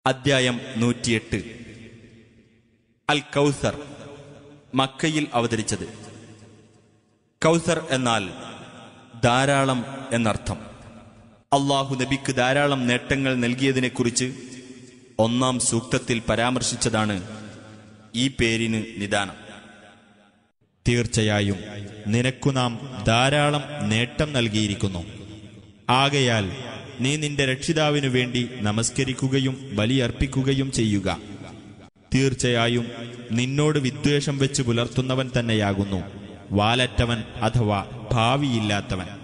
അദ്ധ്യായം നൂറ്റിയെട്ട് അൽ കൗസർ മക്കയിൽ അവതരിച്ചത് കൗസർ എന്നാൽ ധാരാളം എന്നർത്ഥം അള്ളാഹു നബിക്ക് ധാരാളം നേട്ടങ്ങൾ നൽകിയതിനെക്കുറിച്ച് ഒന്നാം സൂക്തത്തിൽ പരാമർശിച്ചതാണ് ഈ പേരിന് നിദാനം തീർച്ചയായും നിനക്കു നാം ധാരാളം നേട്ടം നൽകിയിരിക്കുന്നു ആകയാൽ നീ നിന്റെ രക്ഷിതാവിനു വേണ്ടി നമസ്കരിക്കുകയും ബലിയർപ്പിക്കുകയും ചെയ്യുക തീർച്ചയായും നിന്നോട് വിദ്വേഷം വെച്ച് പുലർത്തുന്നവൻ തന്നെയാകുന്നു വാലറ്റവൻ അഥവാ ഭാവിയില്ലാത്തവൻ